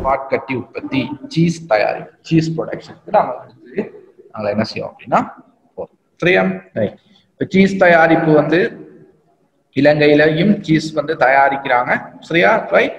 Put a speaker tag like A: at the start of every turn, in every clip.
A: பாட்கட்டி உற்பத்தி சீஸ் தயாரிப்பு சீஸ் ப்ரொடக்ஷனுக்கு நாங்கள் அடுத்து நாங்கள் என்ன செய்வோம் அப்படின்னா போறோம் சரியா ரைட் இப்போ சீஸ் தயாரிப்பு வந்து இலங்கையிலையும் சீஸ் வந்து தயாரிக்கிறாங்க சரியா ரைட்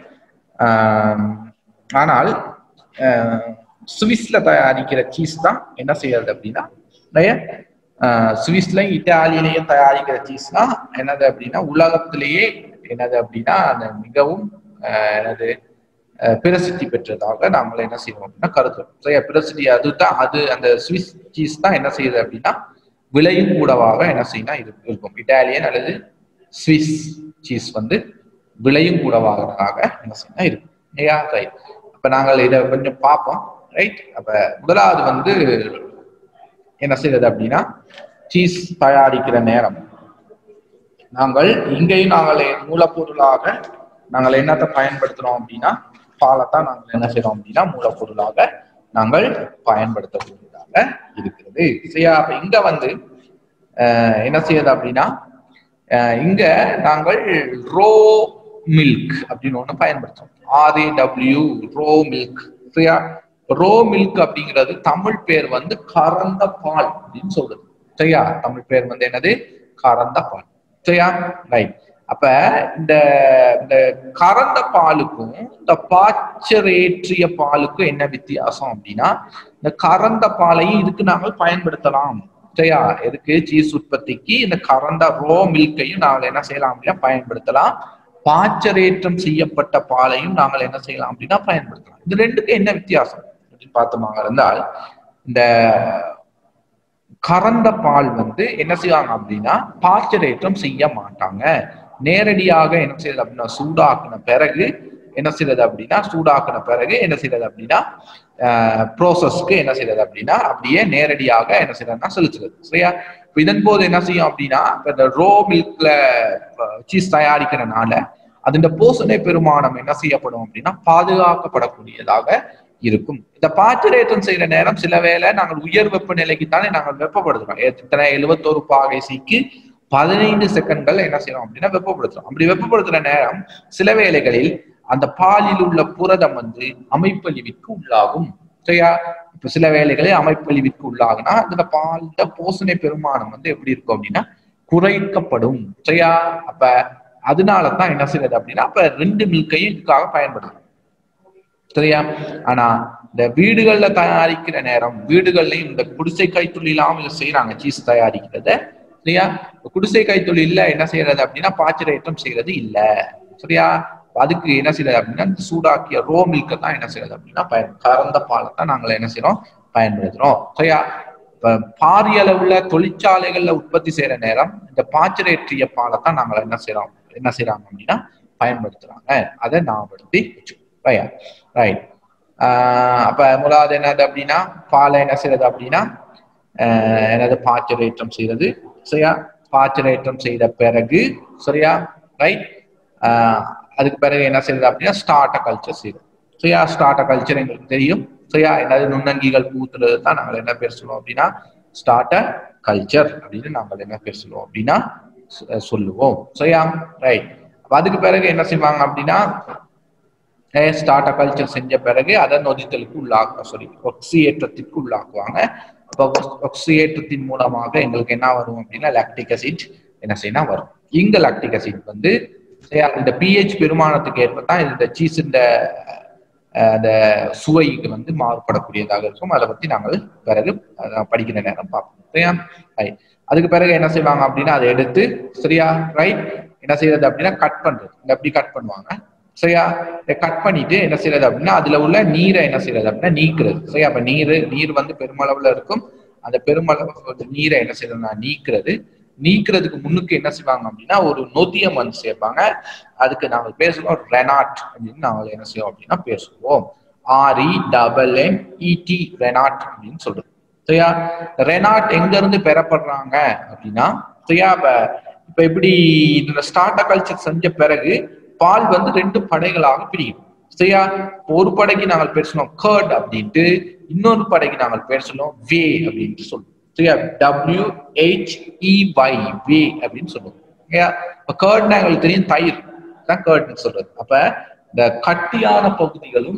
A: ஆனால் ஆஹ், சுவிஸ்ல தயாரிக்கிற சீஸ் தான் என்ன செய்யறது அப்படின்னா நிறைய ஆஹ், சுவிஸ்லயும் இத்தாலியிலையும் தயாரிக்கிற சீஸ்னா என்னது அப்படின்னா உலகத்திலேயே என்னது அப்படின்னா அந்த மிகவும் ஆஹ், என்னது ஆஹ், பிரசித்தி பெற்றதாக நாங்கள் என்ன செய்வோம் அப்படின்னா கருதுறோம் சரியா பிரசித்தி அதுதான் அது அந்த சுவிஸ் சீஸ் தான் என்ன செய்யுது அப்படின்னா விலையும் கூடவாக என்ன செய்யணும் இரு- இருக்கும் இட்டாலியன் அல்லது சுவிஸ் சீஸ் வந்து விலையும் கூடவாகிறதாக என்ன செய்யணும் இருக்கும் இல்லையா ரைட் அப்ப நாங்கள் இதை கொஞ்சம் பார்ப்போம் ரைட் அப்ப முதலாவது வந்து என்ன செய்யறது அப்படின்னா சீஸ் தயாரிக்கிற நேரம் நாங்கள் இங்கேயும் நாங்கள் மூலப்பொருளாக நாங்கள் என்னத்தை பயன்படுத்துறோம் அப்படின்னா பாலைத்தான் நாங்கள் என்ன செய்றோம் அப்படின்னா மூலப்பொருளாக நாங்கள் பயன்படுத்தக்கூடியதாக இருக்கிறது சரியா அப்ப இங்க வந்து அஹ், என்ன செய்யுது அப்படின்னா அஹ், இங்க நாங்கள் ரோ மில்க் அப்படின்னு ஒண்ணு பயன்படுத்துறோம் ஆர்ஏடபிள்யூ ரோ மில்க் சரியா ரோ மில்க் அப்படிங்கிறது தமிழ் பேர் வந்து கறந்த பால் அப்படின்னு சொல்றது சரியா தமிழ் பேர் வந்து என்னது கறந்த பால் சரியா ரைட் அப்ப இந்த இந்த கறந்த பாலுக்கும் இந்த பாய்ச்சரேற்றிய பாலுக்கும் என்ன வித்தியாசம் அப்படின்னா இந்த கறந்த பாலையும் இதுக்கு நாங்கள் பயன்படுத்தலாம் சரியா எதுக்கு சீஸ் உற்பத்திக்கு இந்த கறந்த ரோ மில்கையும் நாங்கள் என்ன செய்யலாம் அப்படின்னா பயன்படுத்தலாம் பாய்ச்சரேற்றம் செய்யப்பட்ட பாலையும் நாங்கள் என்ன செய்யலாம் அப்படின்னா பயன்படுத்தலாம் இது ரெண்டுக்கும் என்ன வித்தியாசம் அப்படின்னு பார்த்தோமாக இருந்தால் இந்த கறந்த பால் வந்து என்ன செய்வாங்க அப்படின்னா பாய்ச்சரேற்றம் செய்ய மாட்டாங்க நேரடியாக என்ன செய்யறது அப்படின்னா சூடாக்குன பிறகு என்ன செய்யறது அப்படின்னா சூடாக்குன பிறகு என்ன செய்யறது அப்படின்னா ப்ரோசஸ்க்கு என்ன செய்யறது அப்படின்னா அப்படியே நேரடியாக என்ன செய்யறதுன்னா செலுத்துறது சரியா இப்ப இதன் போது என்ன செய்யும் அப்படின்னா இப்ப இந்த ரோ மில்க்ல சீஸ் தயாரிக்கிறனால அதன் போசனை பெருமானம் என்ன செய்யப்படும் அப்படின்னா பாதுகாக்கப்படக்கூடியதாக இருக்கும் இந்த பாய்ச்சரேற்றம் செய்யற நேரம் சில வேளை நாங்கள் உயர் வெப்பநிலைக்கு தானே நாங்கள் வெப்பப்படுத்துறோம் இத்தனை எழுபத்தோரு பாகை சிக்கு பதினைந்து செகண்ட்கள் என்ன செய்யறோம் அப்படின்னா வெப்பப்படுத்துறோம் அப்படி வெப்பப்படுத்துற நேரம் சில வேளைகளில் அந்த பாலில் உள்ள புரதம் வந்து அமைப்பழிவிற்கு உள்ளாகும் சரியா இப்ப சில வேளைகளில் அமைப்பழிவிற்கு உள்ளாகுனா அந்த பால்ல போசனை பெருமானம் வந்து எப்படி இருக்கும் அப்படின்னா குறைக்கப்படும் சரியா அப்ப அதனாலதான் என்ன செய்யறது அப்படின்னா அப்ப ரெண்டு மில்கையும் இதுக்காக பயன்படுத்தும் சரியா ஆனா இந்த வீடுகள்ல தயாரிக்கிற நேரம் வீடுகள்லயும் இந்த குடிசை கைத்தொழிலாம் இதை செய்யறாங்க சீஸ் தயாரிக்கிறத சரியா குடிசை கைத்தொழில என்ன செய்யறது அப்படின்னா பாய்ச்சரேற்றம் செய்யறது இல்ல சரியா அதுக்கு என்ன செய்யறது அப்படின்னா இந்த சூடாக்கிய ரோ மில்கை தான் என்ன செய்யறது அப்படின்னா பயன் கறந்த பாலை தான் நாங்கள் என்ன செய்யறோம் பயன்படுத்துறோம் சரியா இப்ப பாரிய அளவுல தொழிற்சாலைகள்ல உற்பத்தி செய்யற நேரம் இந்த பாய்ச்சரேற்றிய பாலை தான் நாங்கள் என்ன செய்யறோம் என்ன செய்யறாங்க அப்படின்னா பயன்படுத்துறாங்க அதை ஞாபகப்படுத்தி ரையா ரைட் அப்ப முதலாவது என்னது அப்படின்னா பாலை என்ன செய்யறது அப்படின்னா என்னது பாய்ச்சரேற்றம் செய்யறது சரியா பாய்ச்சரேற்றம் செய்த பிறகு சரியா ரைட் அதுக்கு பிறகு என்ன செய்யறது அப்படின்னா ஸ்டார்ட கல்ச்சர் செய்யுது சரியா ஸ்டார்ட கல்ச்சர் எங்களுக்கு தெரியும் சரியா என்னது நுண்ணங்கிகள் பூத்துறது தான் நாங்கள் என்ன பேர் சொல்லுவோம் அப்படின்னா ஸ்டார்ட கல்ச்சர் அப்படின்னு நாங்கள் என்ன பேர் சொல்லுவோம் அப்படின்னா சொல்லுவோம் சரியா ரைட் அதுக்கு பிறகு என்ன செய்வாங்க அப்படின்னா ஸ்டார்ட் கல்ச்சர் செஞ்ச பிறகு அதை நொதித்தலுக்கு உள்ளாக்க சாரி ஒக்சியேற்றத்திற்கு உள்ளாக்குவாங்க அப்போ ஒக்சியேற்றத்தின் மூலமாக எங்களுக்கு என்ன வரும் அப்படின்னா லாக்டிக் அசிட் என்ன செய்யணும் வரும் இங்க லாக்டிக் அசிட் வந்து இந்த பிஹெச் பெருமானத்துக்கு ஏற்ப தான் இந்த சீஸ் இந்த அந்த சுவைக்கு வந்து மாறுபடக்கூடியதாக இருக்கும் அதை பத்தி நாங்கள் பிறகு படிக்கிற நேரம் பார்ப்போம் சரியா அதுக்கு பிறகு என்ன செய்வாங்க அப்படின்னா அதை எடுத்து சரியா ரைட் என்ன செய்யறது அப்படின்னா கட் பண்றது எப்படி கட் பண்ணுவாங்க சரியா கட் பண்ணிட்டு என்ன செய்யறது அப்படின்னா அதுல உள்ள நீரை என்ன செய்யறது அப்படின்னா நீக்கிறது சரியா அப்ப நீர் நீர் வந்து பெருமளவுல இருக்கும் அந்த பெருமளவு நீரை என்ன செய்யறதுனா நீக்கிறது நீக்கிறதுக்கு முன்னுக்கு என்ன செய்வாங்க அப்படின்னா ஒரு நொதிய மண் சேர்ப்பாங்க அதுக்கு நாங்கள் பேசுவோம் ரெனாட் அப்படின்னு நாங்கள் என்ன செய்வோம் அப்படின்னா பேசுவோம் ஆர்இ டபுள் என் இடி ரெனாட் அப்படின்னு சொல்றது சரியா ரெனாட் எங்க இருந்து பெறப்படுறாங்க அப்படின்னா சரியா இப்ப இப்ப எப்படி இந்த ஸ்டார்ட் கல்ச்சர் செஞ்ச பிறகு பால் வந்து ரெண்டு படைகளாக பிரியும் சரியா ஒரு படைக்கு நாங்கள் பேர் சொல்லுவோம் கர்ட் அப்படின்ட்டு இன்னொரு படைக்கு நாங்கள் பேர் சொல்லுவோம் வே அப்படின்ட்டு சொல்லுவோம் சரியா டபிள்யூ ஹெச் இஒய் வே அப்படின்னு சொல்லுவோம் சரியா இப்போ கர்ட்னா எங்களுக்கு தெரியும் தயிர் தான் கர்ட்னு சொல்றது அப்ப இந்த கட்டியான பகுதிகளும்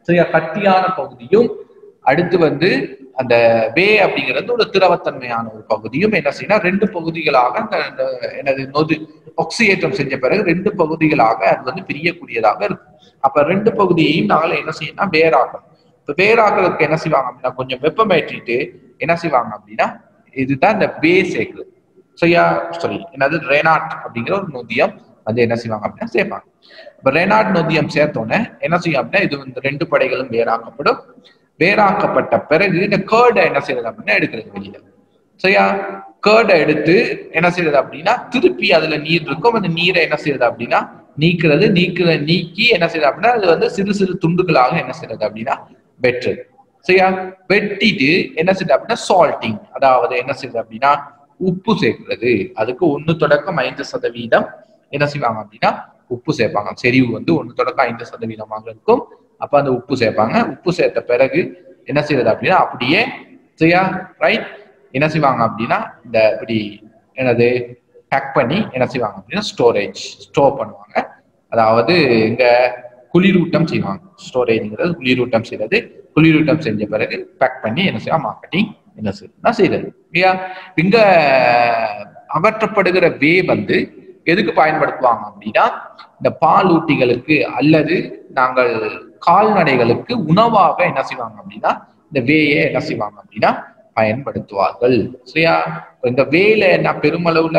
A: சரியா கட்டியான பகுதியும் அடுத்து வந்து அந்த வே அப்படிங்கிறது ஒரு திரவத்தன்மையான ஒரு பகுதியும் என்ன செய்யணும் ரெண்டு பகுதிகளாக அந்த அந்த எனது நொது ஆக்சியேற்றம் செஞ்ச பிறகு ரெண்டு பகுதிகளாக அது வந்து பிரியக்கூடியதாக இருக்கும் அப்ப ரெண்டு பகுதியையும் நாங்கள் என்ன செய்யணும்னா வேறாக்கணும் இப்ப வேறாக்கிறதுக்கு என்ன செய்வாங்க அப்படின்னா கொஞ்சம் வெப்பமேற்றிட்டு என்ன செய்வாங்க அப்படின்னா இதுதான் இந்த வே சேர்க்குது சரியா சாரி என்னது ரெனாட் அப்படிங்கிற ஒரு நொதியம் வந்து என்ன செய்வாங்க அப்படின்னா சேர்ப்பாங்க இப்ப ரெனாட் நொதியம் சேர்த்தோன்னே என்ன செய்யும் அப்படின்னா இது வந்து ரெண்டு படைகளும் வேறாக்கப்படும் வேறாக்கப்பட்ட பிறகு இந்த கேர்டை என்ன செய்யறது அப்படின்னா எடுக்கிறது வெளியில சரியா கேர்டை எடுத்து என்ன செய்யறது அப்படின்னா திருப்பி அதுல நீர் இருக்கும் அந்த நீரை என்ன செய்யறது அப்படின்னா நீக்கிறது நீக்கிற நீக்கி என்ன செய்யறது அப்படின்னா அது வந்து சிறு சிறு துண்டுகளாக என்ன செய்யறது அப்படின்னா வெட்டுறது சரியா வெட்டிட்டு என்ன செய்யுது அப்படின்னா சால்ட்டிங் அதாவது என்ன செய்யுது அப்படின்னா உப்பு சேர்க்கிறது அதுக்கு ஒண்ணு தொடக்கம் ஐந்து சதவீதம் என்ன செய்வாங்க அப்படின்னா உப்பு சேர்ப்பாங்க செறிவு வந்து ஒண்ணு தொடக்கம் ஐந்து சதவீதமாக இருக்கும் அப்ப அந்த உப்பு சேர்ப்பாங்க உப்பு சேர்த்த பிறகு என்ன செய்யறது அப்படின்னா அப்படியே சரியா ரைட் என்ன செய்வாங்க அப்படின்னா இந்த இப்படி என்னது பேக் பண்ணி என்ன செய்வாங்க அப்படின்னா ஸ்டோரேஜ் ஸ்டோர் பண்ணுவாங்க அதாவது இங்க குளிரூட்டம் செய்வாங்க ஸ்டோரேஜ்ங்கிறது குளிரூட்டம் செய்யறது குளிரூட்டம் செஞ்ச பிறகு பேக் பண்ணி என்ன செய்யலாம் மார்க்கெட்டிங் என்ன செய்யணும் செய்யறது இல்லையா இங்க அகற்றப்படுகிற வே வந்து எதுக்கு பயன்படுத்துவாங்க அப்படின்னா இந்த பாலூட்டிகளுக்கு அல்லது நாங்கள் கால்நடைகளுக்கு உணவாக என்ன செய்வாங்க அப்படின்னா இந்த வேயை என்ன செய்வாங்க அப்படின்னா பயன்படுத்துவார்கள் சரியா இந்த வேல என்ன பெருமளவுல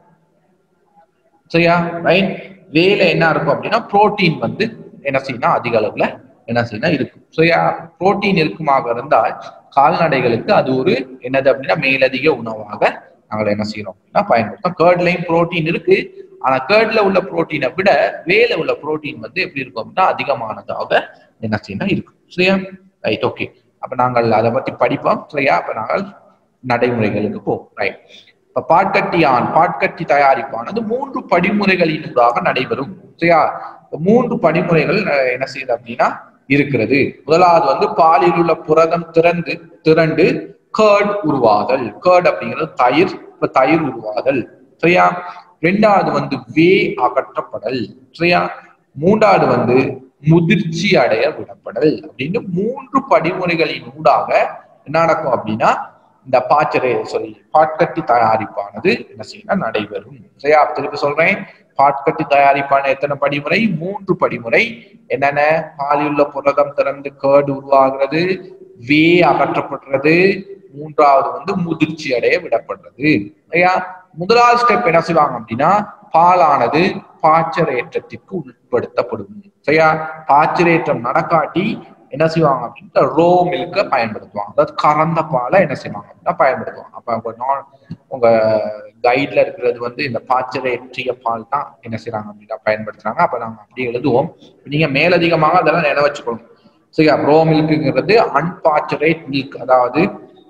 A: சரியா ரைட் வேல என்ன இருக்கும் அப்படின்னா புரோட்டீன் வந்து என்ன செய்யணும் அதிக அளவுல என்ன செய்யணும் இருக்கும் சரியா புரோட்டீன் இருக்குமாக இருந்தால் கால்நடைகளுக்கு அது ஒரு என்னது அப்படின்னா மேலதிக உணவாக நாங்கள் என்ன செய்யறோம் அப்படின்னா பயன்படுத்தோம் கேர்ட்லையும் புரோட்டீன் இருக்கு ஆனா கேர்ட்ல உள்ள புரோட்டீனை விட வேல உள்ள புரோட்டீன் வந்து எப்படி இருக்கும் அப்படின்னா அதிகமானதாக என்ன செய்யணும் இருக்கும் சரியா ரைட் ஓகே அப்ப நாங்கள் அதை பத்தி படிப்போம் சரியா அப்ப நாங்கள் நடைமுறைகளுக்கு போவோம் ரைட் இப்ப பாட்கட்டியான் பாட்கட்டி தயாரிப்பானது மூன்று படிமுறைகளினூடாக நடைபெறும் சரியா மூன்று படிமுறைகள் என்ன செய்யுது அப்படின்னா இருக்கிறது முதலாவது வந்து பாலில் உள்ள புரதம் திறந்து திரண்டு கேர்ட் உருவாதல் கேர்ட் அப்படிங்கிறது தயிர் இப்ப தயிர் உருவாதல் சரியா ரெண்டாவது வந்து வே அகற்றப்படல் சரியா மூன்றாவது வந்து முதிர்ச்சி அடைய விடப்படல் அப்படின்னு மூன்று படிமுறைகளின் ஊடாக என்ன நடக்கும் அப்படின்னா இந்த பாச்சரை சொல்லி பாட்கட்டி தயாரிப்பானது என்ன செய்யணும் நடைபெறும் சரியா திருப்பி சொல்றேன் பாட்கட்டி தயாரிப்பான எத்தனை படிமுறை மூன்று படிமுறை என்னென்ன பாலியுள்ள புரதம் திறந்து கேர்டு உருவாகிறது வே அகற்றப்படுறது மூன்றாவது வந்து முதிர்ச்சி அடைய விடப்படுறது சரியா முதலாவது ஸ்டெப் என்ன செய்வாங்க அப்படின்னா பாலானது பாச்சரேற்றத்திற்கு உட்படுத்தப்படும் சரியா பாச்சரேற்றம் நடக்காட்டி என்ன செய்வாங்க அப்படின்னா ரோ மில்க பயன்படுத்துவாங்க அதாவது கறந்த பாலை என்ன செய்வாங்க அப்படின்னா பயன்படுத்துவாங்க அப்ப உங்க நான் உங்க கைட்ல இருக்கிறது வந்து இந்த பாச்சரேற்றிய பால் தான் என்ன செய்யறாங்க அப்படின்னா பயன்படுத்துறாங்க அப்ப நாங்க அப்படி எழுதுவோம் நீங்க மேலதிகமாக அதெல்லாம் நினைவு வச்சுக்கணும் சரியா ரோ மில்க்குங்கிறது அன்பாச்சரேட் மில்க் அதாவது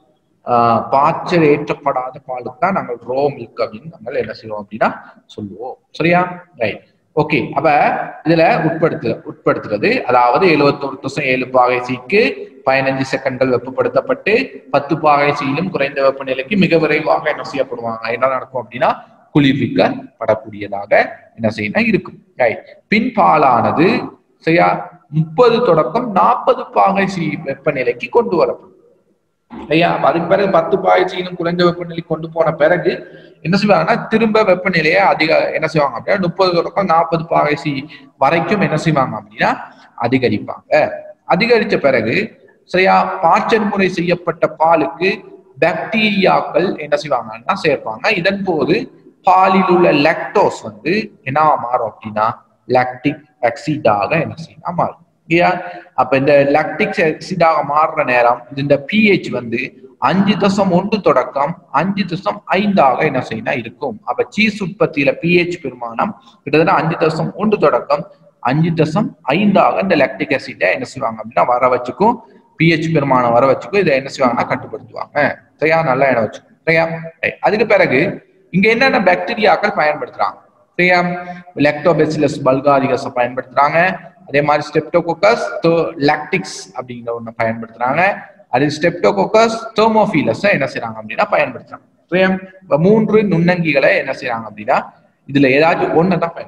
A: பாச்சரேற்றப்படாத பாலுக்கு தான் நாங்கள் ரோ மில்க் அப்படின்னு நாங்கள் என்ன செய்வோம் அப்படின்னா சொல்லுவோம் சரியா ரைட் ஓகே அப்ப இதுல உட்படுத்து உட்படுத்துறது அதாவது எழுபத்தோரு தசம் ஏழு பாகை சீக்கு பதினஞ்சு செகண்ட்கள் வெப்பப்படுத்தப்பட்டு பத்து பாகை சீலும் குறைந்த வெப்பநிலைக்கு மிக விரைவாக என்ன செய்யப்படுவாங்க என்ன நடக்கும் அப்படின்னா குளிர்விக்கப்படக்கூடியதாக என்ன செய்யணும் இருக்கும் ரைட் பின் பாலானது சரியா முப்பது தொடக்கம் நாற்பது பாகை சி வெப்பநிலைக்கு கொண்டு வரப்படும் ஐயா அதுக்கு பிறகு பத்து பாகை சீனும் குறைந்த வெப்பநிலை கொண்டு போன பிறகு என்ன செய்வாங்கன்னா திரும்ப வெப்பநிலையை அதிக என்ன செய்வாங்க அப்படின்னா முப்பது தொடக்கம் நாற்பது பாகை சி வரைக்கும் என்ன செய்வாங்க அப்படின்னா அதிகரிப்பாங்க அதிகரித்த பிறகு சரியா பாய்ச்சல் முறை செய்யப்பட்ட பாலுக்கு பாக்டீரியாக்கள் என்ன செய்வாங்கன்னா சேர்ப்பாங்க இதன் போது பாலில் உள்ள லெக்டோஸ் வந்து என்ன மாறும் அப்படின்னா லாக்டிக் ஆக்சிடாக என்ன செய்யலாம் மாறும் இல்லையா அப்ப இந்த லாக்டிக் ஆக்சிடாக மாறுற நேரம் இந்த பிஹெச் வந்து அஞ்சு தசம் ஒன்று தொடக்கம் அஞ்சு தசம் ஐந்தாக என்ன செய்யணும் இருக்கும் அப்ப சீஸ் உற்பத்தியில பிஹெச் பெருமானம் கிட்டத்தட்ட அஞ்சு தசம் ஒன்று தொடக்கம் அஞ்சு தசம் ஐந்தாக இந்த லாக்டிக் ஆசிட்டை என்ன செய்வாங்க அப்படின்னா வர வச்சுக்கும் பிஹெச் பெருமானம் வர வச்சுக்கும் இதை என்ன செய்வாங்கன்னா கட்டுப்படுத்துவாங்க சரியா நல்லா என்ன வச்சுக்கும் சரியா அதுக்கு பிறகு இங்க என்னென்ன பாக்டீரியாக்கள் பயன்படுத்துறாங்க சரியா லெக்டோபெசிலஸ் பல்காரிகஸ் பயன்படுத்துறாங்க அதே மாதிரி ஸ்டெப்டோகோக்கஸ் லாக்டிக்ஸ் அப்படிங்கிற ஒண்ணு பயன்படுத்துறாங்க அது ஸ்டெப்டோகோக்கஸ் தெர்மோஃபீலஸ் என்ன செய்யறாங்க அப்படின்னா பயன்படுத்துறாங்க சரியா இப்ப மூன்று நுண்ணங்கிகளை என்ன செய்யறாங்க அப்படின்னா இதுல ஏதாச்சும் ஒண்ணு தான் பயன்படுத்தும்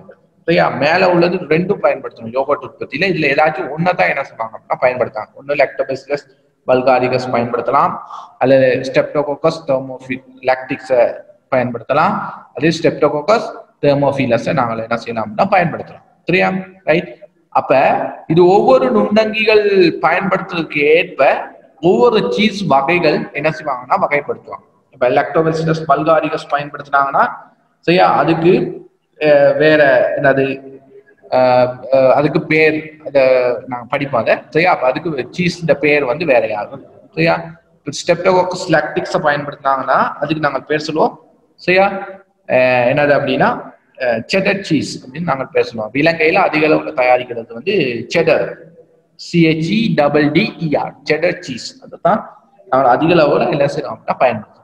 A: சரியா மேல உள்ளது ரெண்டும் பயன்படுத்தணும் யோகட் உற்பத்தியில இதுல ஏதாச்சும் ஒன்னதான் என்ன செய்வாங்க அப்படின்னா பயன்படுத்தாங்க ஒண்ணு லெக்டோபெசிலஸ் பல்காரிகஸ் பயன்படுத்தலாம் அல்லது ஸ்டெப்டோகோக்கஸ் தெர்மோஃபிட் லாக்டிக்ஸை பயன்படுத்தலாம் அதே ஸ்டெப்டோகோக்கஸ் தெர்மோஃபிலஸை நாங்கள் என்ன செய்யலாம் அப்படின்னா பயன்படுத்தலாம் சரியா ரைட் அப்ப இது ஒவ்வொரு நுண்ணங்கிகள் பயன்படுத்துறதுக்கு ஏற்ப ஒவ்வொரு சீஸ் வகைகள் என்ன செய்வாங்கன்னா வகைப்படுத்துவாங்க இப்ப லெக்டோபெசிலஸ் பல்காரிகஸ் பயன்படுத்தினாங்கன்னா சரியா அதுக்கு அஹ், வேற என்னது அஹ், அஹ், அதுக்கு பேர் அத நாங்க படிப்போம் அதை சரியா அப்ப அதுக்கு சீஸ் இந்த பேர் வந்து வேற யாரும் சரியா ஸ்டெப்டோகோக்கஸ் லாக்டிக்ஸை பயன்படுத்தினாங்கன்னா அதுக்கு நாங்கள் பேர் சொல்லுவோம் சரியா அஹ், என்னது அப்படின்னா செடர் சீஸ் அப்படின்னு நாங்கள் பேர் சொல்லுவோம் இலங்கையில அதிக அளவுல தயாரிக்கிறது வந்து cheddar C H E double D E R cheddar cheese அதுதான் நாங்கள் அதிக அளவுல என்ன செய்யறோம் அப்படின்னா பயன்படுத்துறோம்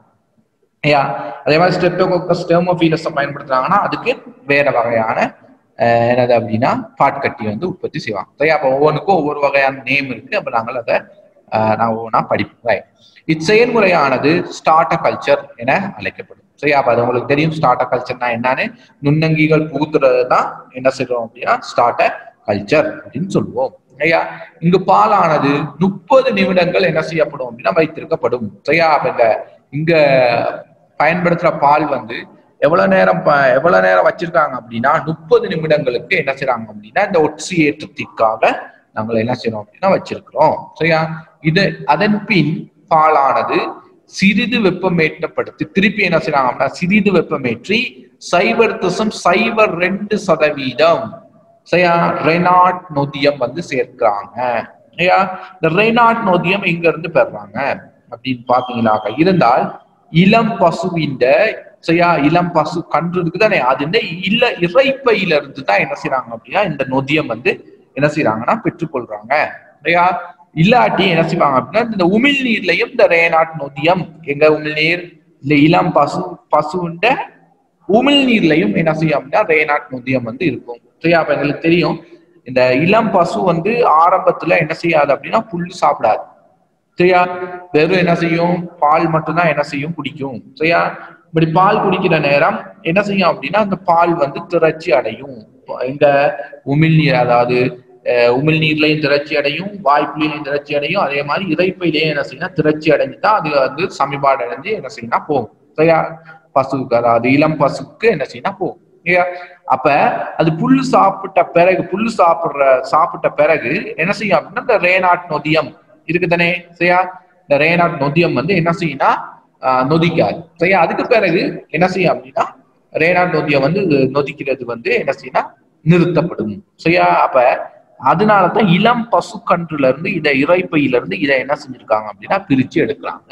A: ஐயா அதே மாதிரி ஸ்டெப்டோகோக்கஸ் டெர்மோஃபீலஸை பயன்படுத்துறாங்கன்னா அதுக்கு வேற வகையான அஹ், என்னது அப்படின்னா பாட்கட்டி வந்து உற்பத்தி செய்வாங்க சரியா அப்போ ஒவ்வொன்றுக்கும் ஒவ்வொரு வகையான நேம் இருக்கு அப்போ நாங்கள் அதை அஹ், நான் ஒவ்வொன்றா படிப்போம் ரைட் இச்செயல்முறையானது ஸ்டார்ட கல்ச்சர் என அழைக்கப்படும் சரியா அப்ப அது உங்களுக்கு தெரியும் ஸ்டார்ட கல்ச்சர்னா என்னன்னு நுண்ணங்கிகள் புகுத்துறது தான் என்ன செய்றோம் அப்படின்னா ஸ்டார்ட கல்ச்சர் அப்படின்னு சொல்லுவோம் ஐயா இங்கு பாலானது முப்பது நிமிடங்கள் என்ன செய்யப்படும் அப்படின்னா வைத்திருக்கப்படும் சரியா அப்ப இந்த இங்க பயன்படுத்துற பால் வந்து எவ்வளவு நேரம் ப- எவ்வளவு நேரம் வச்சிருக்காங்க அப்படின்னா முப்பது நிமிடங்களுக்கு என்ன செய்றாங்க அப்படின்னா இந்த ஒட்சியேற்றத்திற்காக நாங்கள் என்ன செய்றோம் அப்படின்னா வச்சிருக்கிறோம் சரியா இது அதன் பின் பாலானது சிறிது வெப்பமேற்றப்படுத்தி திருப்பி என்ன செய்றாங்க அப்படின்னா சிறிது வெப்பமேற்றி சைபர் தசம் சைபர் ரெண்டு சதவீதம் சரியா ரெனாட் நொதியம் வந்து சேர்க்கிறாங்க சரியா இந்த ரெனாட் நொதியம் எங்க இருந்து பெறுறாங்க அப்படின்னு பாத்தீங்கன்னாக்க இருந்தால் இளம் பசுவின் சரியா இளம் பசு கன்று இருக்குதானே அது இந்த இல்ல இறைப்பையில இருந்து தான் என்ன செய்றாங்க அப்படின்னா இந்த நொதியம் வந்து என்ன செய்றாங்கன்னா பெற்றுக்கொள்றாங்க சரியா இல்லாட்டி என்ன செய்வாங்க அப்படின்னா இந்த உமிழ்நீர்லயும் இந்த ரேனாட் நொதியம் எங்க உமிழ்நீர் இந்த இளம் பசு பசுண்ட உமிழ்நீர்லயும் என்ன செய்யும் அப்படின்னா ரேனாட் நொதியம் வந்து இருக்கும் சரியா அப்ப எங்களுக்கு தெரியும் இந்த இளம் பசு வந்து ஆரம்பத்துல என்ன செய்யாது அப்படின்னா புல்லு சாப்பிடாது சரியா வெறும் என்ன செய்யும் பால் மட்டும்தான் என்ன செய்யும் குடிக்கும் சரியா இப்படி பால் குடிக்கிற நேரம் என்ன செய்யும் அப்படின்னா அந்த பால் வந்து திரட்சி அடையும் இந்த உமிழ்நீர் அதாவது அஹ், உமிழ்நீர்லயும் திரட்சி அடையும் வாய்ப்புலையும் திரட்சி அடையும் அதே மாதிரி இறைப்பையிலையும் என்ன செய்யணும் திரட்சி அடைஞ்சு தான் அது வந்து சமிபாடு அடைஞ்சு என்ன செய்யணும் போகும் சரியா பசுவுக்கு அதாவது இளம் பசுக்கு என்ன செய்யணும் போகும் சரியா அப்ப அது புல்லு சாப்பிட்ட பிறகு புல்லு சாப்பிடுற சாப்பிட்ட பிறகு என்ன செய்யும் அப்படின்னா இந்த ரேனாட் நொதியம் இருக்குதானே சரியா இந்த ரேனாட் நொதியம் வந்து என்ன செய்யும்னா ஆஹ், நொதிக்காது சரியா அதுக்கு பிறகு என்ன செய்யும் அப்படின்னா ரேனாட் நொதியம் வந்து நொதிக்கிறது வந்து என்ன செய்யும்னா நிறுத்தப்படும் சரியா அப்ப அதனாலதான் இளம் பசுக்கன்றுல இருந்து இதை இறைப்பையில இருந்து இதை என்ன செஞ்சிருக்காங்க அப்படின்னா பிரிச்சு எடுக்கிறாங்க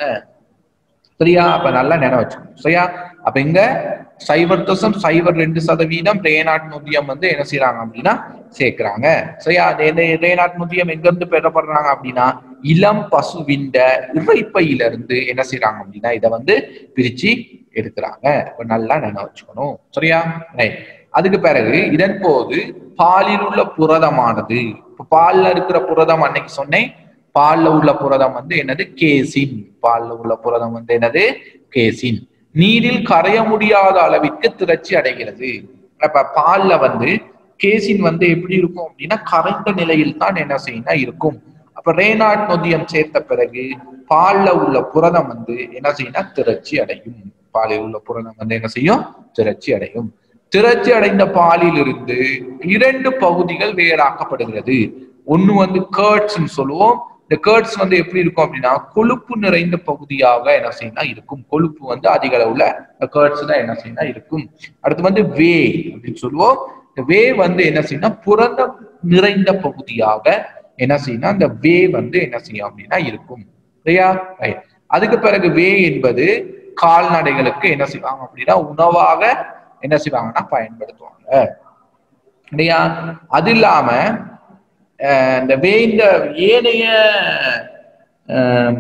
A: சரியா அப்ப நல்லா நினைவு வச்சுக்கணும் சரியா அப்ப இங்க சைபர் தசம் சைபர் ரெண்டு சதவீதம் ரேனாட் நொதியம் வந்து என்ன செய்யறாங்க அப்படின்னா சேர்க்கிறாங்க சரியா அந்த இந்த ரேனாட் நொதியம் எங்க இருந்து பெறப்படுறாங்க அப்படின்னா இளம் பசுவிண்ட இறைப்பையில இருந்து என்ன செய்யறாங்க அப்படின்னா இதை வந்து பிரிச்சு எடுக்கிறாங்க இப்ப நல்லா நினைவு வச்சுக்கணும் சரியா ரைட் அதுக்கு பிறகு இதன் போது பாலில் உள்ள புரதமானது இப்ப பால்ல இருக்கிற புரதம் அன்னைக்கு சொன்னேன் பால்ல உள்ள புரதம் வந்து என்னது கேசின் பால்ல உள்ள புரதம் வந்து என்னது கேசின் நீரில் கரைய முடியாத அளவிற்கு திரட்சி அடைகிறது அப்ப பால்ல வந்து கேசின் வந்து எப்படி இருக்கும் அப்படின்னா கரைந்த நிலையில் தான் என்ன செய்யணும் இருக்கும் அப்ப ரேனாட் நொதியம் சேர்த்த பிறகு பால்ல உள்ள புரதம் வந்து என்ன செய்யணும் திரட்சி அடையும் பாலில் உள்ள புரதம் வந்து என்ன செய்யும் திரட்சி அடையும் திரட்சி அடைந்த பாலில் இருந்து இரண்டு பகுதிகள் வேறாக்கப்படுகிறது ஒண்ணு வந்து கேர்ட்ஸ்ன்னு சொல்லுவோம் இந்த கேர்ட்ஸ் வந்து எப்படி இருக்கும் அப்படின்னா கொழுப்பு நிறைந்த பகுதியாக என்ன செய்யணும் இருக்கும் கொழுப்பு வந்து அதிக அளவுல கேர்ட்ஸ் தான் என்ன செய்யணும் இருக்கும் அடுத்து வந்து வே அப்படின்னு சொல்லுவோம் இந்த வே வந்து என்ன செய்யணும் புரதம் நிறைந்த பகுதியாக என்ன செய்யணும் அந்த வே வந்து என்ன செய்யும் அப்படின்னா இருக்கும் சரியா Right. அதுக்கு பிறகு வே என்பது கால்நடைகளுக்கு என்ன செய்வாங்க அப்படின்னா உணவாக என்ன செய்வாங்கன்னா பயன்படுத்துவாங்க இல்லையா அது இல்லாம அஹ், இந்த வே இந்த ஏனைய ஆம்,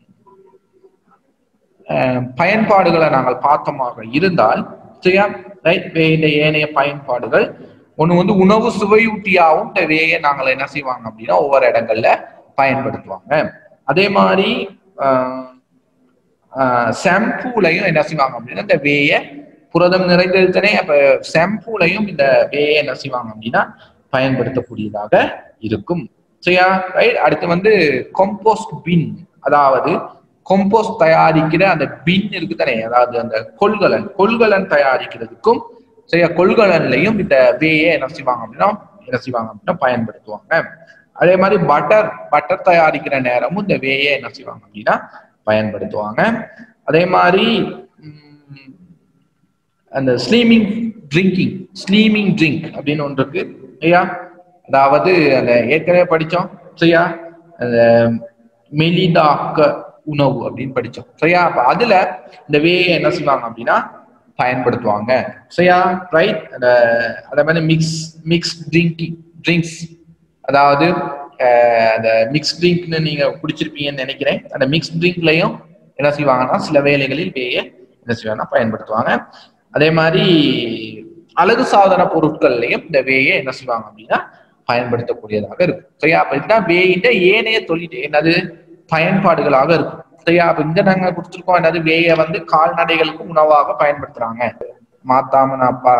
A: ஆம், பயன்பாடுகளை நாங்கள் பார்த்தோமாக இருந்தால் சரியா ரைட் வே இந்த ஏனைய பயன்பாடுகள் ஒண்ணு வந்து உணவு சுவையூட்டியாகவும் இந்த வேயை நாங்கள் என்ன செய்வாங்க அப்படின்னா ஒவ்வொரு இடங்கள்ல பயன்படுத்துவாங்க அதே மாதிரி ஷாம்பூலையும் என்ன செய்வாங்க அப்படின்னா இந்த வேயை புரதம் நிறைந்தது தானே அப்ப ஷாம்பூலையும் இந்த வேயை என்ன செய்வாங்க அப்படின்னா பயன்படுத்தக்கூடியதாக இருக்கும் சரியா ரைட் அடுத்து வந்து கொம்போஸ்ட் பின் அதாவது கொம்போஸ்ட் தயாரிக்கிற அந்த பின் இருக்கு தானே அதாவது அந்த கொள்கலன் கொள்கலன் தயாரிக்கிறதுக்கும் சரியா கொள்கலன்லையும் இந்த வேயை என்ன செய்வாங்க அப்படின்னா என்ன செய்வாங்க அப்படின்னா பயன்படுத்துவாங்க அதே மாதிரி பட்டர் பட்டர் தயாரிக்கிற நேரமும் இந்த வேயை என்ன செய்வாங்க அப்படின்னா பயன்படுத்துவாங்க அதே மாதிரி உம், அந்த ஸ்லீமிங் ட்ரிங்கிங் ஸ்லீமிங் ட்ரிங்க் அப்படின்னு ஒன்று இருக்கு ஐயா அதாவது அந்த ஏற்கனவே படிச்சோம் சரியா அந்த மெலிதாக்க உணவு அப்படின்னு படிச்சோம் சரியா அப்ப அதுல இந்த வேயை என்ன செய்வாங்க அப்படின்னா பயன்படுத்துவாங்க சரியா ரைட் அந்த அதே மாதிரி மிக்ஸ் மிக்ஸ் ட்ரிங்கிங் ட்ரிங்க்ஸ் அதாவது அஹ், அந்த மிக்ஸ் ட்ரிங்க்னு நீங்க குடிச்சிருப்பீங்கன்னு நினைக்கிறேன் அந்த மிக்ஸ் ட்ரிங்க்லயும் என்ன செய்வாங்கன்னா சில வேலைகளில் வேயை என்ன செய்வாங்கன்னா பயன்படுத்துவாங்க அதே மாதிரி அழகு சாதன பொருட்கள்லையும் இந்த வேயை என்ன செய்வாங்க அப்படின்னா பயன்படுத்தக்கூடியதாக இருக்கும் சரியா அப்ப இதுதான் வேயின்ற ஏனைய தொழில் என்னது பயன்பாடுகளாக இருக்கும் சரியா அப்ப இந்த நாங்க கொடுத்துருக்கோம் என்னது வேயை வந்து கால்நடைகளுக்கு உணவாக பயன்படுத்துறாங்க மாத்தாம நான் அப்பா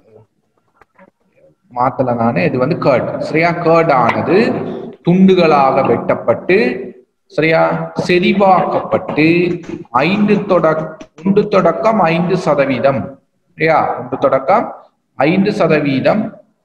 A: மாத்தல நானு இது வந்து கேர்ட் சரியா கேர்ட் ஆனது துண்டுகளாக வெட்டப்பட்டு சரியா செறிவாக்கப்பட்டு ஐந்து தொடக் ஒன்று தொடக்கம் ஐந்து சதவீதம் சரியா ஒன்று தொடக்கம் ஐந்து சதவீதம்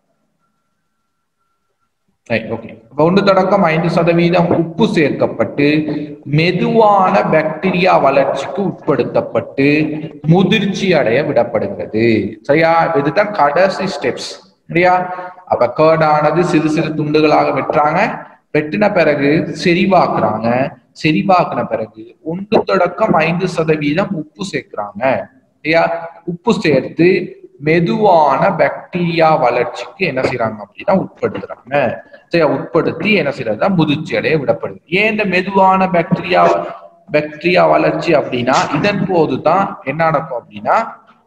A: ஓகே ஒன்று தொடக்கம் ஐந்து சதவீதம் உப்பு சேர்க்கப்பட்டு மெதுவான பாக்டீரியா வளர்ச்சிக்கு உட்படுத்தப்பட்டு முதிர்ச்சி அடைய விடப்படுகிறது சரியா இதுதான் கடைசி ஸ்டெப்ஸ் சரியா அப்ப கேர்டானது சிறு சிறு துண்டுகளாக வெட்டுறாங்க வெட்டின பிறகு செறிவாக்குறாங்க செறிவாக்குன பிறகு ஒன்று தொடக்கம் ஐந்து சதவீதம் உப்பு சேர்க்கிறாங்க சரியா உப்பு சேர்த்து மெதுவான பாக்டீரியா வளர்ச்சிக்கு என்ன செய்யறாங்க அப்படின்னா உட்படுத்துறாங்க சரியா உட்படுத்தி என்ன செய்யறதுனா முதிர்ச்சி அடைய விடப்படுது ஏன் இந்த மெதுவான பாக்டீரியா பாக்டீரியா வளர்ச்சி அப்படின்னா இதன் போதுதான் என்ன நடக்கும் அப்படின்னா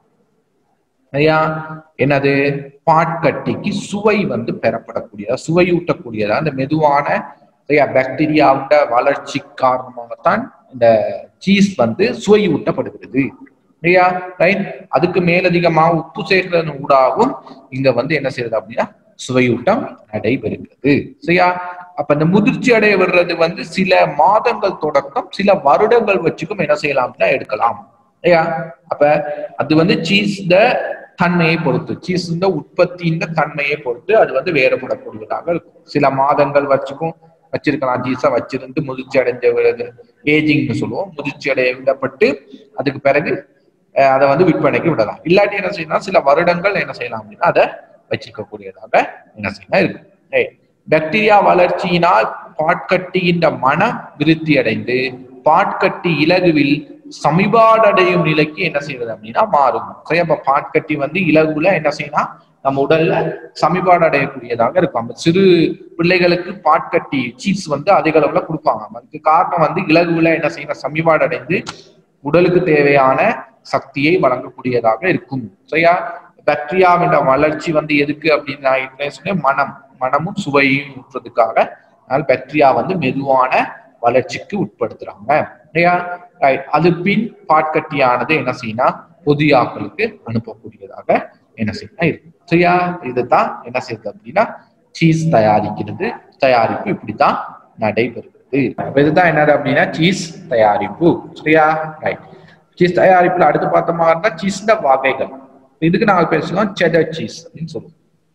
A: ஐயா என்னது பாட்கட்டிக்கு சுவை வந்து பெறப்படக்கூடியதா சுவையூட்டக்கூடியதா இந்த மெதுவான ஐயா பாக்டீரியாவோட வளர்ச்சி காரணமாகத்தான் இந்த சீஸ் வந்து சுவையூட்டப்படுகிறது இல்லையா ரைட் அதுக்கு மேலதிகமா உப்பு சேர்க்கிறதன் ஊடாகவும் இங்க வந்து என்ன செய்யறது அப்படின்னா சுவையூட்டம் நடைபெறுகிறது சரியா அப்ப இந்த முதிர்ச்சி அடைய விடுறது வந்து சில மாதங்கள் தொடக்கம் சில வருடங்கள் வச்சுக்கும் என்ன செய்யலாம் அப்படின்னா எடுக்கலாம் இல்லையா அப்ப அது வந்து சீஸ் தன்மையை பொறுத்து சீஸ் உற்பத்தியின் தன்மையை பொறுத்து அது வந்து வேறுபடக்கூடியதாக இருக்கும் சில மாதங்கள் வச்சுக்கும் வச்சிருக்கலாம் சீஸா வச்சிருந்து முதிர்ச்சி அடைஞ்ச விடுறது ஏஜிங்னு சொல்லுவோம் முதிர்ச்சி அடைய விடப்பட்டு அதுக்கு பிறகு அஹ், அதை வந்து விற்பனைக்கு விடலாம் இல்லாட்டி என்ன செய்யலாம் சில வருடங்கள் என்ன செய்யலாம் அப்படின்னா அதை வச்சிக்க கூடியதாக என்ன செய்யலாம் இருக்கும் ஏய், பாக்டீரியா வளர்ச்சியினால் பாட்கட்டியின் மனம் விருத்தி அடைந்து பாட்கட்டி இலகுவில் சமிபாடடையும் நிலைக்கு என்ன செய்யறது அப்படின்னா மாறும் சரி அப்ப பாட்கட்டி வந்து இலகுல என்ன செய்யலாம் நம்ம உடல்ல சமிபாடு அடையக்கூடியதாக இருக்கும் அந்த சிறு பிள்ளைகளுக்கு பாட்கட்டி சீஸ் வந்து அதிக அளவுல கொடுப்பாங்க அதுக்கு காரணம் வந்து இலகுல என்ன செய்யணும் சமிபாடு அடைந்து உடலுக்கு தேவையான சக்தியை வழங்கக்கூடியதாக இருக்கும் சரியா பாக்டீரியாவின் வளர்ச்சி வந்து எதுக்கு அப்படின்னு நான் ஏற்கனவே சொன்னேன் மனம் மனமும் சுவையும் ஊற்றுறதுக்காக அதனால பாக்டீரியா வந்து மெதுவான வளர்ச்சிக்கு உட்படுத்துறாங்க இல்லையா Right. அது பின் பாட்கட்டியானது என்ன செய்யணும் பொதியாக்களுக்கு அனுப்பக்கூடியதாக என்ன செய்யணும் இருக்கும் சரியா இதுதான் என்ன செய்யுது அப்படின்னா சீஸ் தயாரிக்கிறது தயாரிப்பு இப்படித்தான் நடைபெறுகிறது அப்ப இதுதான் என்னது அப்படின்னா சீஸ் தயாரிப்பு சரியா ரைட் சீஸ் தயாரிப்புல அடுத்து பார்த்தோமா இருந்தா சீஸ்ல வகைகள் இதுக்கு நாங்கள் பேசுவோம் செடர் சீஸ் அப்படின்னு சொல்லுவோம்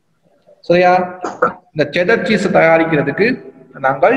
A: சரியா இந்த செடர் சீஸ் தயாரிக்கிறதுக்கு நாங்கள்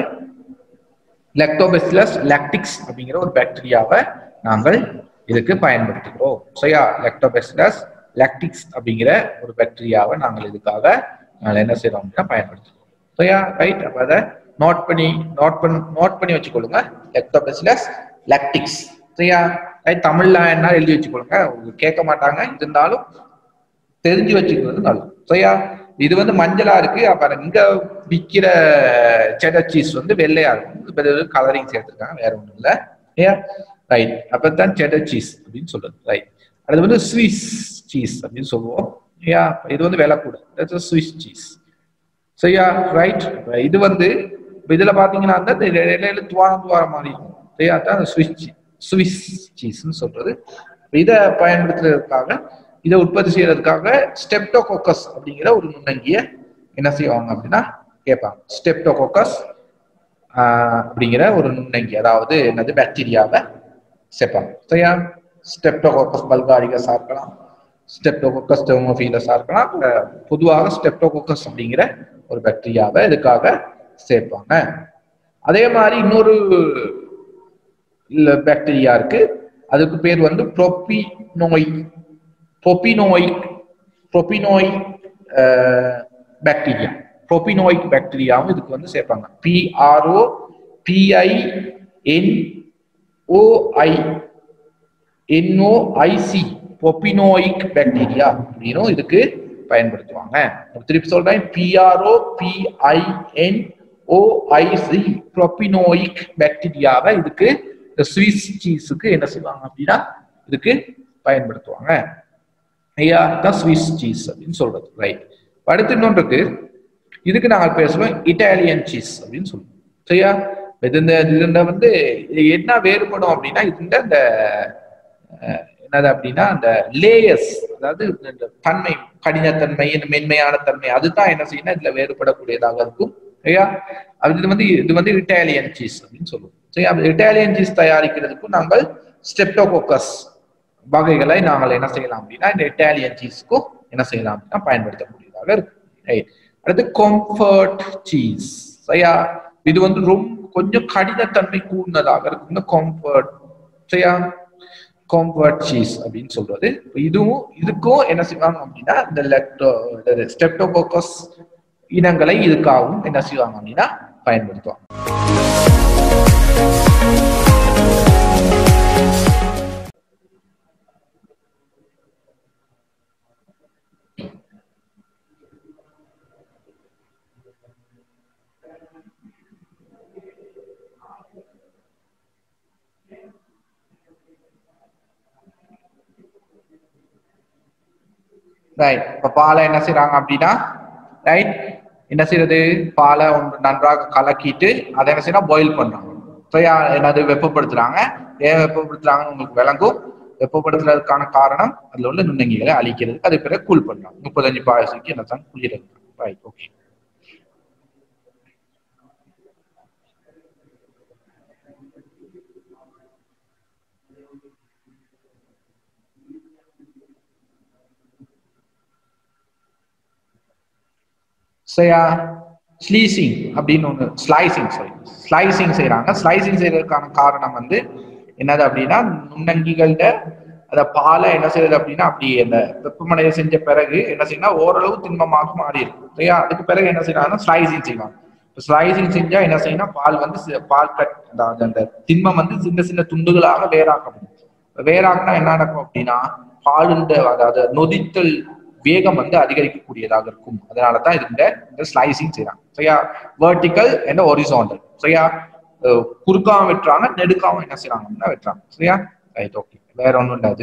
A: லெக்டோபெசிலஸ் லாக்டிக்ஸ் அப்படிங்கிற ஒரு பாக்டீரியாவை நாங்கள் இதுக்கு பயன்படுத்துகிறோம் சரியா லெக்டோபெசிலஸ் லாக்டிக்ஸ் அப்படிங்கிற ஒரு பாக்டீரியாவை நாங்கள் இதுக்காக நாங்கள் என்ன செய்யறோம் அப்படின்னா பயன்படுத்துகிறோம் சரியா ரைட் அப்ப அதை நோட் பண்ணி நோட் பண்ணி நோட் பண்ணி வச்சுக்கொள்ளுங்க லெக்டோபெசிலஸ் லாக்டிக்ஸ் சரியா ரைட் தமிழ்ல என்ன எழுதி வச்சுக்கொள்ளுங்க உங்களுக்கு கேட்க மாட்டாங்க இருந்தாலும் தெரிஞ்சு வச்சுக்கிறது நல்லது சரியா இது வந்து மஞ்சளா இருக்கு அப்ப இங்க விக்கிற செடர் சீஸ் வந்து வெள்ளையா இருக்கும் கலரிங் சேர்த்திருக்காங்க வேற ஒண்ணும் இல்ல ஏன் ரைட் அப்பதான் செடர் சீஸ் அப்படின்னு சொல்றது ரைட் அது வந்து ஸ்விஸ் சீஸ் அப்படின்னு சொல்லுவோம் ஏயா இது வந்து விலை கூட ஸ்விஸ் சீஸ் சரியா ரைட் இது வந்து இப்ப இதுல பாத்தீங்கன்னா அந்த இடையில துவாரம் துவாரம் மாதிரி இருக்கும் சரியா தான் ஸ்விஸ் சுவிஸ் சீஸ்ன்னு சொல்றது இதை பயன்படுத்துறதுக்காக இதை உற்பத்தி செய்யறதுக்காக ஸ்டெப்டோகோக்கஸ் அப்படிங்கிற ஒரு நுண்ணங்கிய என்ன செய்வாங்க அப்படின்னா கேட்பாங்க ஸ்டெப்டோகோக்கஸ் அப்படிங்கிற ஒரு நுண்ணங்கி அதாவது என்னது பாக்டீரியாவை சேர்ப்பாங்க சரியா ஸ்டெப்டோகோக்கஸ் பல்காரிகஸா இருக்கலாம் ஸ்டெப்டோகோக்கஸ் டெமோஃபீலஸா இருக்கலாம் பொதுவாக ஸ்டெப்டோகோக்கஸ் அப்படிங்கிற ஒரு பாக்டீரியாவை இதுக்காக சேர்ப்பாங்க அதே மாதிரி இன்னொரு பாக்டீரியா இருக்கு அதுக்கு பேர் வந்து ப்ரோபினோய் ப்ரோபினோய் ப்ரோபினோய் பாக்டீரியா ப்ரோபினோயிக் பாக்டீரியாவும் இதுக்கு வந்து சேர்ப்பாங்க பிஆர்ஓ பிஐ என் ஓஐ என்ஓஐசி பொப்பினோயிக் பாக்டீரியா அப்படின்னும் இதுக்கு பயன்படுத்துவாங்க திருப்பி சொல்றேன் பிஆர்ஓ பிஐஎன் ஓஐசி ப்ரோபினோயிக் பாக்டீரியாவை இதுக்கு இந்த ஸ்விஸ் சீஸுக்கு என்ன செய்வாங்க அப்படின்னா இதுக்கு பயன்படுத்துவாங்க ஐயா தான் ஸ்விஸ் சீஸ் அப்படின்னு சொல்றது ரைட் அடுத்து இன்னொன்று இருக்கு இதுக்கு நாங்கள் பேசுவோம் இட்டாலியன் சீஸ் அப்படின்னு சொல்லுவோம் சரியா இது இந்த இதுல வந்து என்ன வேறுபடும் அப்படின்னா இந்த இந்த என்னது அப்படின்னா அந்த லேயர்ஸ் அதாவது இந்த தன்மை கடினத்தன்மை இந்த மென்மையான தன்மை அதுதான் என்ன செய்யணும் இதுல வேறுபடக்கூடியதாக இருக்கும் சரியா இது வந்து இது வந்து இட்டாலியன் சீஸ் அப்படின்னு சொல்லுவோம் சரியா இட்டாலியன் சீஸ் தயாரிக்கிறதுக்கும் நாங்கள் ஸ்டெப்டோகோக்கஸ் வகைகளை நாங்கள் என்ன செய்யலாம் அப்படின்னா இந்த இட்டாலியன் சீஸ்க்கும் என்ன செய்யலாம் அப்படின்னா பயன்படுத்தக்கூடியதாக இருக்கு ரைட் அடுத்து கம்ஃபர்ட் சீஸ் சரியா இது வந்து ரொம்ப கொஞ்சம் கடினத்தன்மை கூர்ந்ததாக இருக்கும் இந்த கம்ஃபர்ட் சரியா கம்ஃபர்ட் சீஸ் அப்படின்னு சொல்றது இதுவும் இதுக்கும் என்ன செய்வாங்க அப்படின்னா இந்த லெக்டோ ஸ்டெப்டோகோக்கஸ் இனங்களை இதுக்காகவும் என்ன செய்வாங்க அப்படின்னா பயன்படுத்துவாங்க ரைட் இப்ப பாலை என்ன செய்யறாங்க அப்படின்னா ரைட் என்ன செய்யறது பாலை ஒன்று நன்றாக கலக்கிட்டு அதை என்ன செய்யணும் பாயில் பண்றாங்க சரியா என்னது வெப்பப்படுத்துறாங்க ஏன் வெப்பப்படுத்துறாங்கன்னு உங்களுக்கு விளங்கும் வெப்பப்படுத்துறதுக்கான காரணம் அதுல உள்ள நுண்ணங்கிகளை அழிக்கிறதுக்கு அது பிறகு கூல் பண்றாங்க முப்பத்தஞ்சு பாயசுக்கு என்ன தான் குளிர் ரைட் ஓகே சரியா ஸ்லீசிங் அப்படின்னு ஒன்று ஸ்லைசிங் சாரி ஸ்லைசிங் செய்யறாங்க ஸ்லைசிங் செய்யறதுக்கான காரணம் வந்து என்னது அப்படின்னா நுண்ணங்கிகள்ட அந்த பாலை என்ன செய்யுது அப்படின்னா அப்படி அந்த வெப்பமடைய செஞ்ச பிறகு என்ன செய்யணும் ஓரளவு திண்மமாக மாறி இருக்கும் சரியா அதுக்கு பிறகு என்ன செய்யறாங்கன்னா ஸ்லைசிங் செய்வாங்க ஸ்லைசிங் செஞ்சா என்ன செய்யணும் பால் வந்து பால் கட் அதாவது அந்த திண்மம் வந்து சின்ன சின்ன துண்டுகளாக வேறாக்கப்படும் வேறாக்குனா என்ன நடக்கும் அப்படின்னா பாலுண்ட அதாவது நொதித்தல் வேகம் வந்து அதிகரிக்கக்கூடியதாக இருக்கும் அதனால தான் இந்த இந்த ஸ்லைசிங் செய்யறாங்க சரியா வேர்டிக்கல் அண்ட் ஒரிசாண்டல் சரியா குறுக்காம வெட்டுறாங்க நெடுக்காம என்ன செய்யறாங்கன்னா வெட்டுறாங்க சரியா ரைட் ஓகே வேற ஒண்ணும் இல்லாது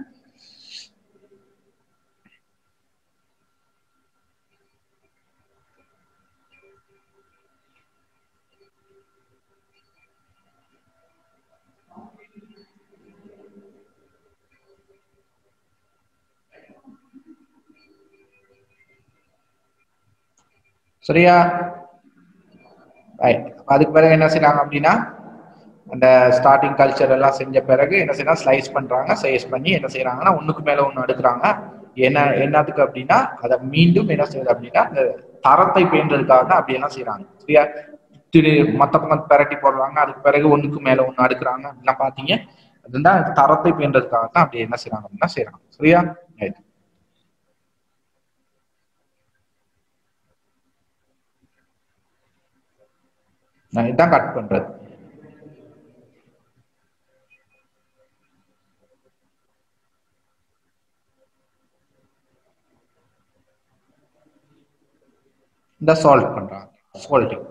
A: சரியா அதுக்கு பிறகு என்ன செய்யறாங்க அப்படின்னா அந்த ஸ்டார்டிங் கல்ச்சர் எல்லாம் செஞ்ச பிறகு என்ன செய்யறாங்க ஸ்லைஸ் பண்றாங்க ஸ்லைஸ் பண்ணி என்ன செய்யறாங்கன்னா ஒண்ணுக்கு மேல ஒண்ணு எடுக்கிறாங்க என்ன என்னத்துக்கு அப்படின்னா அதை மீண்டும் என்ன செய்யுது அப்படின்னா அந்த தரத்தை பேன்றதுக்காக தான் அப்படி என்ன செய்யறாங்க சரியா திரு மத்த பக்கம் பெரட்டி போடுறாங்க அதுக்கு பிறகு ஒண்ணுக்கு மேல ஒண்ணு அடுக்குறாங்க அப்படிலாம் பாத்தீங்க அதுதான் தரத்தை பேன்றதுக்காக தான் அப்படி என்ன செய்யறாங்க அப்படின்னா செய்யறாங்க சரியா நான் இதான் கட் பண்றது இந்த சால்ட் பண்றாங்க சால்ட்டிங்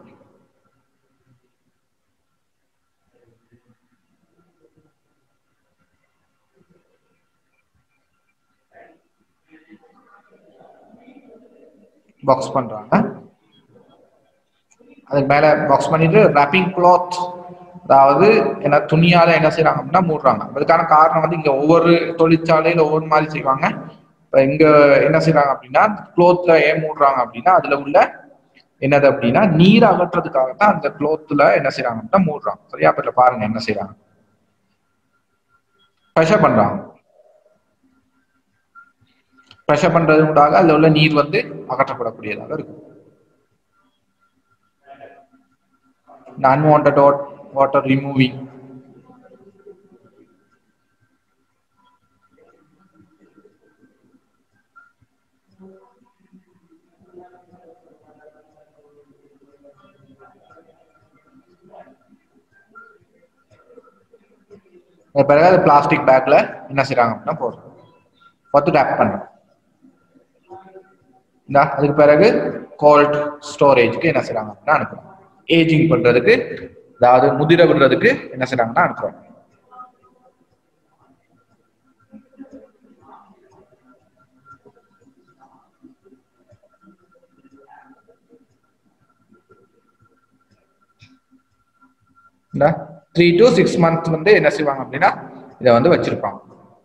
A: பாக்ஸ் பண்றாங்க அதுக்கு மேல பாக்ஸ் பண்ணிட்டு ரேப்பிங் கிளாத் அதாவது என்ன துணியால என்ன செய்யறாங்க அப்படின்னா மூடுறாங்க அதுக்கான காரணம் வந்து இங்க ஒவ்வொரு தொழிற்சாலையில ஒவ்வொரு மாதிரி செய்வாங்க இப்போ இங்க என்ன செய்றாங்க அப்படின்னா க்ளோத்ல ஏன் மூடுறாங்க அப்படின்னா அதுல உள்ள என்னது அப்படின்னா நீர் அகற்றுறதுக்காக தான் அந்த க்ளோத்ல என்ன செய்றாங்க அப்படின்னா மூடுறாங்க சரியா அப்ப இதுல பாருங்க என்ன செய்றாங்க ப்ரெஷர் பண்றாங்க ப்ரெஷர் பண்றது ஊடாக அதுல உள்ள நீர் வந்து அகற்றப்படக்கூடியதாக இருக்கும் unwanted water removing அது பிறகு அது பிளாஸ்டிக் பேக்ல என்ன செய்றாங்க அப்படின்னா போடுறோம் பத்து டேப் பண்றோம் இந்த அதுக்கு பிறகு கோல்ட் ஸ்டோரேஜ்க்கு என்ன செய்றாங்க அப்படின்னா அனுப்புறோம் ஏஜிங் பண்றதுக்கு அதாவது முதிர விடுறதுக்கு என்ன செய்றாங்கன்னா அனுப்புறோம் இந்த த்ரீ டு சிக்ஸ் மந்த் வந்து என்ன செய்வாங்க அப்படின்னா இதை வந்து வச்சிருப்பாங்க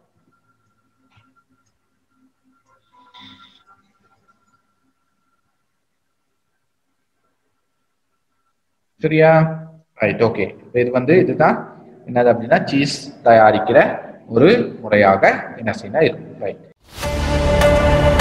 A: சரியா ரைட் ஓகே இது வந்து இதுதான் என்னது அப்படின்னா சீஸ் தயாரிக்கிற ஒரு முறையாக என்ன செய்யணும் இருக்கும் ரைட்